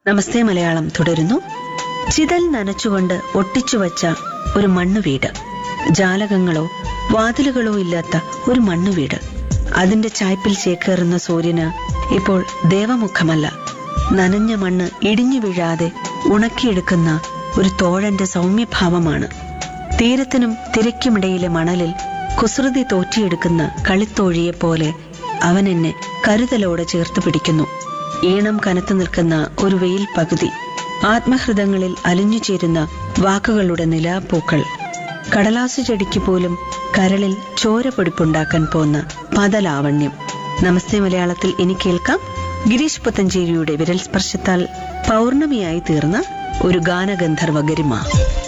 നമസ്തേ മലയാളം തുടരുന്നു ചിതൽ നനച്ചുകൊണ്ട് ഒട്ടിച്ചുവച്ച ഒരു മണ്ണുവീട് ജാലകങ്ങളോ വാതിലുകളോ ഇല്ലാത്ത ഒരു മണ്ണുവീട് അതിന്റെ ചായ്പിൽ ചേക്കേറുന്ന സൂര്യന് ഇപ്പോൾ ദേവമുഖമല്ല നനഞ്ഞ മണ്ണ് ഇടിഞ്ഞു വീഴാതെ ഉണക്കിയെടുക്കുന്ന ഒരു തോഴന്റെ സൗമ്യഭാവമാണ് തീരത്തിനും തിരക്കുമിടയിലെ മണലിൽ കുസൃതി തോറ്റിയെടുക്കുന്ന കളിത്തോഴിയെ പോലെ അവൻ എന്നെ കരുതലോടെ ചേർത്ത് പിടിക്കുന്നു ഈണം കനത്തു നിൽക്കുന്ന ഒരു വെയിൽ പകുതി ആത്മഹൃദങ്ങളിൽ അലിഞ്ഞു ചേരുന്ന വാക്കുകളുടെ നിലാപ്പൂക്കൾ കടലാസു ചെടിക്ക് പോലും കരളിൽ ചോരപ്പൊടിപ്പുണ്ടാക്കാൻ പോന്ന പദലാവണ്യം നമസ്തേ മലയാളത്തിൽ ഇനി കേൾക്കാം ഗിരീഷ് പുത്തഞ്ചേരിയുടെ വിരൽ സ്പർശത്താൽ പൗർണമിയായി തീർന്ന ഒരു ഗാനഗന്ധർവ ഗരിമ